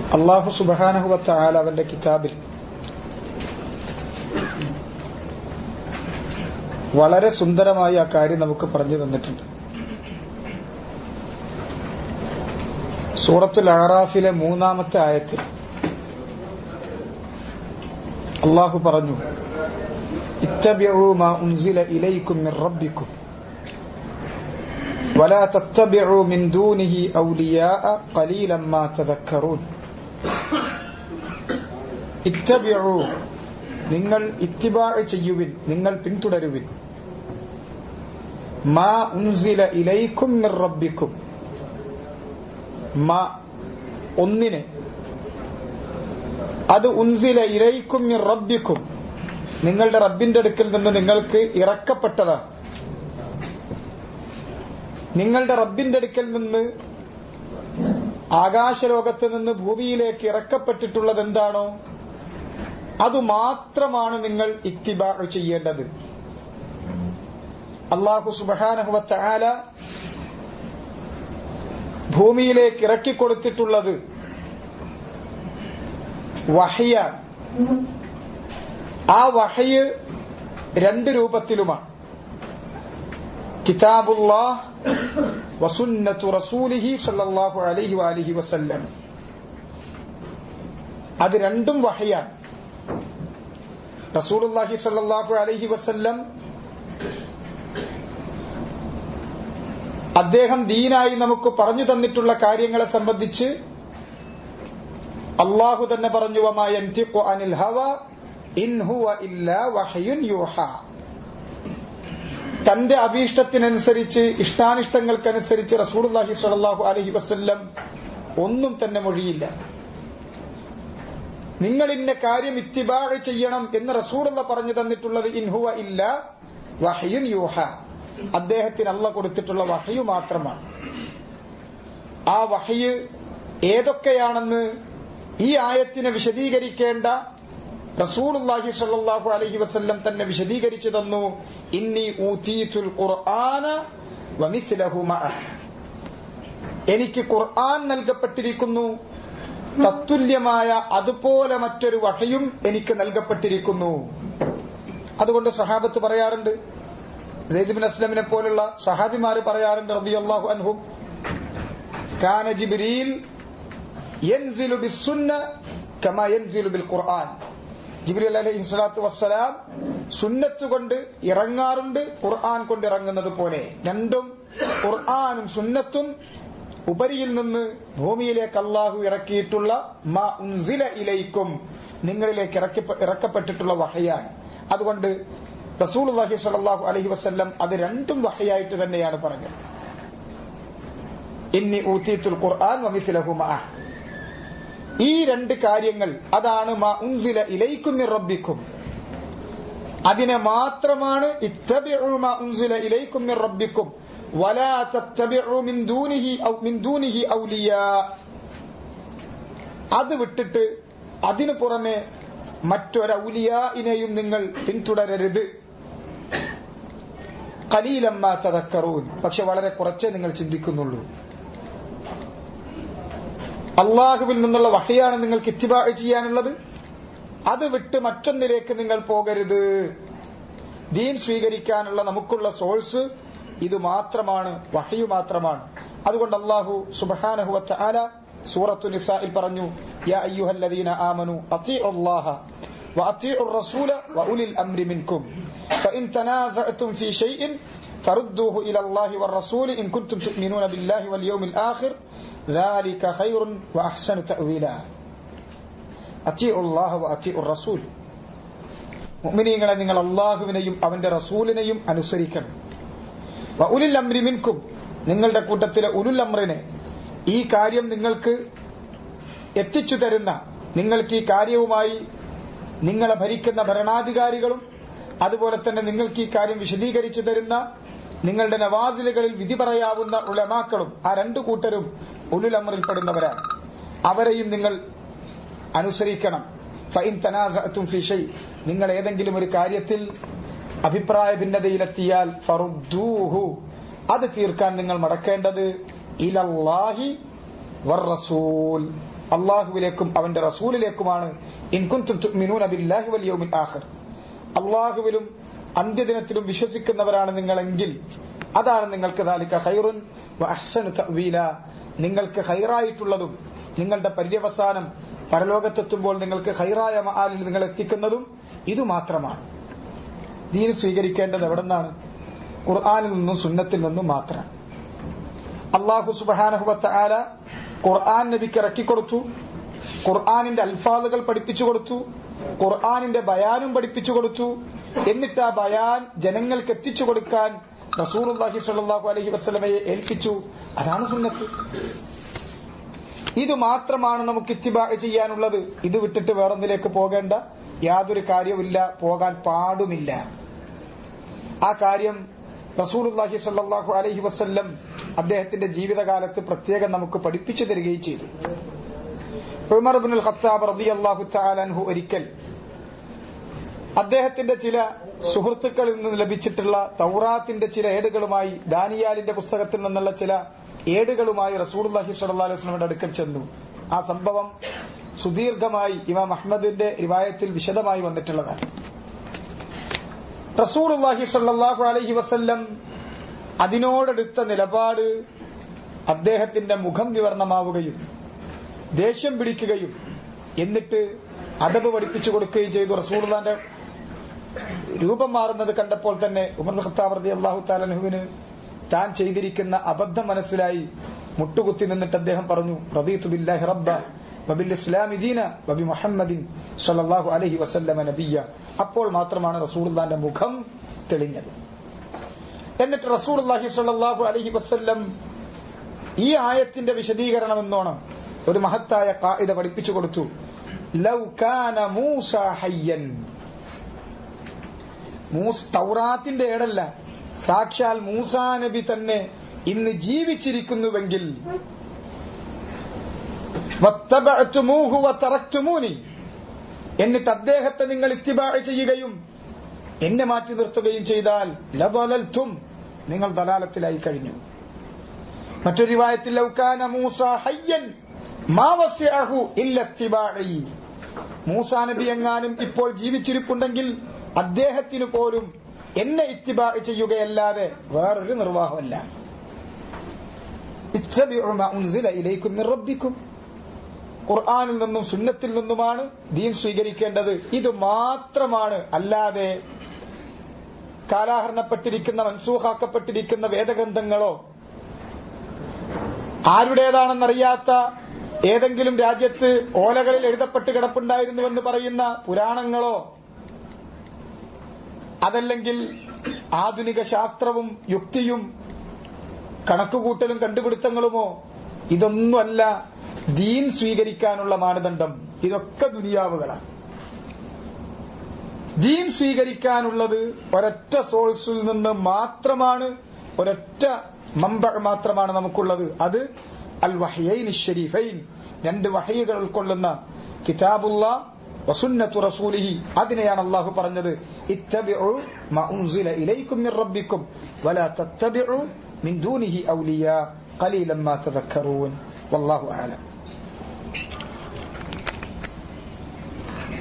അള്ളാഹു സുബാനഹുവത്തായാൽ അവന്റെ കിതാബിൽ വളരെ സുന്ദരമായി ആ കാര്യം നമുക്ക് പറഞ്ഞു തന്നിട്ടുണ്ട് സൂറത്തുൽ ആറാഫിലെ മൂന്നാമത്തെ ആയത്തിൽ അള്ളാഹു പറഞ്ഞു اتبعوا ما أنزل إليكم من ربكم ولا تتبعوا من دونه أولياء قليلا ما تذكرون اتبعوا നിങ്ങൾ ഇത്തിബാ ചെയ്യുവിൻ നിങ്ങൾ പിന്തുടരുവിൻ മാ ഉൻസില ഇലൈക്കും മിർ റബ്ബിക്കും മാ ഒന്നിന് അത് ഉൻസില ഇലൈക്കും മിർ റബ്ബിക്കും നിങ്ങളുടെ റബ്ബിന്റെ അടുക്കൽ നിന്ന് നിങ്ങൾക്ക് ഇറക്കപ്പെട്ടതാണ് നിങ്ങളുടെ റബ്ബിന്റെ അടുക്കൽ നിന്ന് ആകാശലോകത്ത് നിന്ന് ഭൂമിയിലേക്ക് ഇറക്കപ്പെട്ടിട്ടുള്ളത് എന്താണോ അത് മാത്രമാണ് നിങ്ങൾ ഇത്തിബാ ചെയ്യേണ്ടത് അള്ളാഹു സുബാനഹുവല ഭൂമിയിലേക്ക് ഇറക്കിക്കൊടുത്തിട്ടുള്ളത് വഹയാണ് ആ വഹയ് രണ്ട് രൂപത്തിലുമാണ് കിതാബുല്ലാഹ് വസുന്നത്തു റസൂലിഹി സല്ലല്ലാഹു അലൈഹി വാലിഹി വസല്ലം അത് രണ്ടും വഹയാണ് റസൂലുള്ളാഹി സല്ലല്ലാഹു അലൈഹി വസല്ലം അദ്ദേഹം ദീനായി നമുക്ക് പറഞ്ഞു തന്നിട്ടുള്ള കാര്യങ്ങളെ സംബന്ധിച്ച് അള്ളാഹു തന്നെ പറഞ്ഞു അനിൽ ഹവ ഇൻ ഹുവ ഇല്ല വഹയുൻ യൂഹ തന്റെ അഭീഷ്ടത്തിനനുസരിച്ച് ഇഷ്ടാനിഷ്ടങ്ങൾക്കനുസരിച്ച് റസൂലുള്ളാഹി സ്വല്ലല്ലാഹു അലൈഹി വസല്ലം ഒന്നും തന്നെ മൊഴിയില്ല നിങ്ങൾ ഇന്ന കാര്യം ഇത്തിബാഴ് ചെയ്യണം എന്ന് റസൂലുള്ള പറഞ്ഞു തന്നിട്ടുള്ളത് ഇൻഹുവ ഇല്ല വഹയുൻ യൂഹ അദ്ദേഹത്തിന് അല്ല കൊടുത്തിട്ടുള്ള വഹയു മാത്രമാണ് ആ വഹയ് ഏതൊക്കെയാണെന്ന് ഈ ആയത്തിനെ വിശദീകരിക്കേണ്ട റസൂലുള്ളാഹി സ്വല്ലല്ലാഹു അലൈഹി വസല്ലം തന്നെ വിശദീകരിച്ചു തന്നു ഇന്നി ഊതീതുൽ ഖുർആന വമിസ്ലഹു മഅഹ് എനിക്ക് ഖുർആൻ നൽകപ്പെട്ടിരിക്കുന്നു തത്തുല്യമായ അതുപോലെ മറ്റൊരു വഹയും എനിക്ക് നൽകപ്പെട്ടിരിക്കുന്നു അതുകൊണ്ട് സഹാബത്ത് പറയാറുണ്ട് സെയ്ദ് അസ്ലമിനെ പോലുള്ള സഹാബിമാര് പറയാറുണ്ട് റളിയല്ലാഹു അൻഹും കാന ജിബ്രീൽ യൻസിലു ബിസ്സുന്ന കമാ യൻസിലു ബിൽ ഖുർആൻ ജിബ്രീൽ അലൈഹി സ്വലാത്തു വസ്സലാം സുന്നത്ത് കൊണ്ട് ഇറങ്ങാറുണ്ട് ഖുർആൻ കൊണ്ട് ഇറങ്ങുന്നത് പോലെ രണ്ടും ഖുർആനും സുന്നത്തും ഉപരിയിൽ നിന്ന് ഭൂമിയിലേക്ക് അള്ളാഹു ഇറക്കിയിട്ടുള്ള മാ ഉൻസില ഇലൈക്കും നിങ്ങളിലേക്ക് ഇറക്കി ഇറക്കപ്പെട്ടിട്ടുള്ള വഹയാണ് അതുകൊണ്ട് റസൂലുള്ളാഹി സ്വല്ലല്ലാഹു അലൈഹി വസല്ലം അത് രണ്ടും വഹയായിട്ട് തന്നെയാണ് പറഞ്ഞത് ഇന്നി ഊതീത്തുൽ ഖുർആൻ വമിസ്ലഹു മഅഹ് ഈ രണ്ട് കാര്യങ്ങൾ അതാണ് മാ ഉൻസില ഇലൈക്കും മിർ റബ്ബിക്കും അതിനെ മാത്രമാണ് ഇത്തബിഉ മാ ഉൻസില ഇലൈക്കും മിർ റബ്ബിക്കും വലാ തത്തബിഉ മിൻ ദൂനിഹി ഔ മിൻ ദൂനിഹി ഔലിയാ അത് വിട്ടിട്ട് അതിനു പുറമെ മറ്റൊരൗലിയായിനെയും നിങ്ങൾ പിന്തുടരരുത് കലീലമ്മ തതക്കറൂൻ പക്ഷെ വളരെ കുറച്ചേ നിങ്ങൾ ചിന്തിക്കുന്നുള്ളൂ അള്ളാഹുവിൽ നിന്നുള്ള വഹയാണ് നിങ്ങൾക്ക് ഇത്തിബാ ചെയ്യാനുള്ളത് അത് വിട്ട് മറ്റൊന്നിലേക്ക് നിങ്ങൾ പോകരുത് ദീൻ സ്വീകരിക്കാനുള്ള നമുക്കുള്ള സോഴ്സ് ഇത് മാത്രമാണ് വഹയു മാത്രമാണ് അതുകൊണ്ട് അള്ളാഹു സുബഹാനഹുവത്ത ആല സൂറത്തു നിസായിൽ പറഞ്ഞു യാ അയ്യുഹല്ലദീന ആമനു അത്തിഉല്ലാഹ وأطيعوا الرسول وأولي الأمر منكم فإن تنازعتم في شيء فردوه إلى الله والرسول إن كنتم تؤمنون بالله واليوم الآخر ذلك خير وأحسن تأويلا أطيعوا الله وأطيعوا الرسول മുഅ്മിനീങ്ങളെ നിങ്ങൾ അള്ളാഹുവിനെയും അവന്റെ റസൂലിനെയും അനുസരിക്കണം ഉലുൽ അമ്രി മിൻകും നിങ്ങളുടെ കൂട്ടത്തിലെ ഉലുൽ അമ്രിനെ ഈ കാര്യം നിങ്ങൾക്ക് എത്തിച്ചു തരുന്ന നിങ്ങൾക്ക് ഈ കാര്യവുമായി നിങ്ങളെ ഭരിക്കുന്ന ഭരണാധികാരികളും അതുപോലെ തന്നെ നിങ്ങൾക്ക് ഈ കാര്യം വിശദീകരിച്ചു തരുന്ന നിങ്ങളുടെ നവാസിലുകളിൽ വിധി പറയാവുന്ന ഉലമാക്കളും ആ രണ്ടു കൂട്ടരും ഉലുൽ അമറിൽപ്പെടുന്നവരാണ് അവരെയും നിങ്ങൾ അനുസരിക്കണം ഫൈൻ തനാസത്തും ഫിഷൈ നിങ്ങൾ ഏതെങ്കിലും ഒരു കാര്യത്തിൽ അഭിപ്രായ ഭിന്നതയിലെത്തിയാൽ ഫറുദ്ദൂഹു അത് തീർക്കാൻ നിങ്ങൾ മടക്കേണ്ടത് ഇലല്ലാഹി വർ റസൂൽ അള്ളാഹുവിലേക്കും അവന്റെ റസൂലിലേക്കുമാണ് ഇൻ കുൻതും തുഅ്മിനൂന ബില്ലാഹി വൽ യൗമിൽ ആഖിർ അള്ളാഹുവിലും അന്ത്യദിനത്തിലും വിശ്വസിക്കുന്നവരാണ് നിങ്ങളെങ്കിൽ അതാണ് നിങ്ങൾക്ക് ദാലിക ഖൈറുൻ വ അഹ്സനു തഅ്വീല നിങ്ങൾക്ക് ഖൈറായിട്ടുള്ളതും നിങ്ങളുടെ പര്യവസാനം പരലോകത്തെത്തുമ്പോൾ നിങ്ങൾക്ക് ഖൈറായ മആലിൽ നിങ്ങൾ എത്തിക്കുന്നതും ഇത് മാത്രമാണ് ദീൻ സ്വീകരിക്കേണ്ടത് എവിടെ നിന്നാണ് ഖുർആാനിൽ നിന്നും സുന്നത്തിൽ നിന്നും മാത്രം അള്ളാഹു സുബാനഹുബത്ത ആല ഖുർആൻ നബിക്ക് ഇറക്കിക്കൊടുത്തു ഖുർആാനിന്റെ അൽഫാദുകൾ പഠിപ്പിച്ചു കൊടുത്തു ഖുർആാനിന്റെ ബയാനും പഠിപ്പിച്ചു കൊടുത്തു എന്നിട്ട് ആ ബയാൻ ജനങ്ങൾക്ക് എത്തിച്ചു കൊടുക്കാൻ റസൂർഹി സല്ലാഹു അലഹി വസ്ലമയെ ഏൽപ്പിച്ചു അതാണ് സുന്നത്ത് ഇത് മാത്രമാണ് നമുക്ക് ഇത്തിബാ ചെയ്യാനുള്ളത് ഇത് വിട്ടിട്ട് വേറൊന്നിലേക്ക് പോകേണ്ട യാതൊരു കാര്യവുമില്ല പോകാൻ പാടുമില്ല ആ കാര്യം റസൂലുല്ലാഹി സല്ലാഹു അലഹി വസ്ല്ലം അദ്ദേഹത്തിന്റെ ജീവിതകാലത്ത് പ്രത്യേകം നമുക്ക് പഠിപ്പിച്ചു തരികയും ചെയ്തു ഉമർ ബിൻ ഖത്താബ് റബി അള്ളാഹു ചാലൻഹു ഒരിക്കൽ അദ്ദേഹത്തിന്റെ ചില സുഹൃത്തുക്കളിൽ നിന്ന് ലഭിച്ചിട്ടുള്ള തൗറാത്തിന്റെ ചില ഏടുകളുമായി ദാനിയാലിന്റെ പുസ്തകത്തിൽ നിന്നുള്ള ചില ഏടുകളുമായി റസൂർഹി സല്ലാ അലൈസ്ലമിന്റെ അടുക്കൽ ചെന്നു ആ സംഭവം സുദീർഘമായി ഇമാം അഹമ്മദിന്റെ റിവായത്തിൽ വിശദമായി വന്നിട്ടുള്ളതാണ് റസൂർഹി സല്ലാഹു അലഹി വസല്ലം അതിനോടെടുത്ത നിലപാട് അദ്ദേഹത്തിന്റെ മുഖം വിവരണമാവുകയും ദേഷ്യം പിടിക്കുകയും എന്നിട്ട് അദബ് പഠിപ്പിച്ചു കൊടുക്കുകയും ചെയ്തു റസൂർദാന്റെ രൂപം മാറുന്നത് കണ്ടപ്പോൾ തന്നെ ഉമർ ഖത്താബ് റതി അള്ളാഹു താലനുവിന് താൻ ചെയ്തിരിക്കുന്ന അബദ്ധം മനസ്സിലായി മുട്ടുകുത്തി നിന്നിട്ട് അദ്ദേഹം പറഞ്ഞു റദീതു ബില്ലാഹി റബ്ബ വബിൽ ഇസ്ലാമി ദീന വബി മുഹമ്മദിൻ സല്ലല്ലാഹു അലൈഹി വസല്ലമ നബിയ അപ്പോൾ മാത്രമാണ് റസൂലുള്ളാന്റെ മുഖം തെളിഞ്ഞത് എന്നിട്ട് റസൂലുള്ളാഹി സ്വല്ലല്ലാഹു അലൈഹി വസല്ലം ഈ ആയത്തിന്റെ വിശദീകരണം എന്നോണം ഒരു മഹത്തായ കായിത പഠിപ്പിച്ചു കൊടുത്തു ലൗ കാന മൂസ ഹയ്യൻ മൂസ് തൗറാത്തിന്റെ ഏടല്ല സാക്ഷാൽ മൂസാ നബി തന്നെ ഇന്ന് ജീവിച്ചിരിക്കുന്നുവെങ്കിൽ എന്നിട്ട് അദ്ദേഹത്തെ നിങ്ങൾ ഇത്തിബാ ചെയ്യുകയും എന്നെ മാറ്റി നിർത്തുകയും ചെയ്താൽ ലബലൽത്തും നിങ്ങൾ ദലാലത്തിലായി കഴിഞ്ഞു മറ്റൊരു വായത്തിൽ ലൗകാന മൂസ ഹയ്യൻ മാവസ്യാഹു ഇല്ലത്തിബാഴി മൂസാ നബി എങ്ങാനും ഇപ്പോൾ ജീവിച്ചിരിപ്പുണ്ടെങ്കിൽ അദ്ദേഹത്തിന് പോലും എന്നെ ഇത്തിബാ ചെയ്യുകയല്ലാതെ വേറൊരു നിർവാഹമല്ല ഖുർആാനിൽ നിന്നും സുന്നത്തിൽ നിന്നുമാണ് ദീൻ സ്വീകരിക്കേണ്ടത് ഇത് മാത്രമാണ് അല്ലാതെ കാലാഹരണപ്പെട്ടിരിക്കുന്ന മൻസൂഹാക്കപ്പെട്ടിരിക്കുന്ന വേദഗ്രന്ഥങ്ങളോ ആരുടേതാണെന്നറിയാത്ത ഏതെങ്കിലും രാജ്യത്ത് ഓലകളിൽ എഴുതപ്പെട്ട് കിടപ്പുണ്ടായിരുന്നുവെന്ന് പറയുന്ന പുരാണങ്ങളോ അതല്ലെങ്കിൽ ആധുനിക ശാസ്ത്രവും യുക്തിയും കണക്കുകൂട്ടലും കണ്ടുപിടുത്തങ്ങളുമോ ഇതൊന്നുമല്ല ദീൻ സ്വീകരിക്കാനുള്ള മാനദണ്ഡം ഇതൊക്കെ ദുനിയാവുകളാണ് ദീൻ സ്വീകരിക്കാനുള്ളത് ഒരൊറ്റ സോഴ്സിൽ നിന്ന് മാത്രമാണ് ഒരൊറ്റ മമ്പ മാത്രമാണ് നമുക്കുള്ളത് അത് അൽ വഹയൈൻ ഷരീഫൈൻ രണ്ട് വഹയുകൾ ഉൾക്കൊള്ളുന്ന കിതാബുള്ള വസുന്നത്തു റസൂലിഹി അതിനെയാണ് അള്ളാഹു പറഞ്ഞത് ഇത്തബിഉ മാ ഉൻസില ഇലൈക്കും മിർ റബ്ബിക്കും വലാ തത്തബിഉ മിൻ ദൂനിഹി ഔലിയ ഖലീലൻ മാ തദക്കറൂൻ വല്ലാഹു അഅലം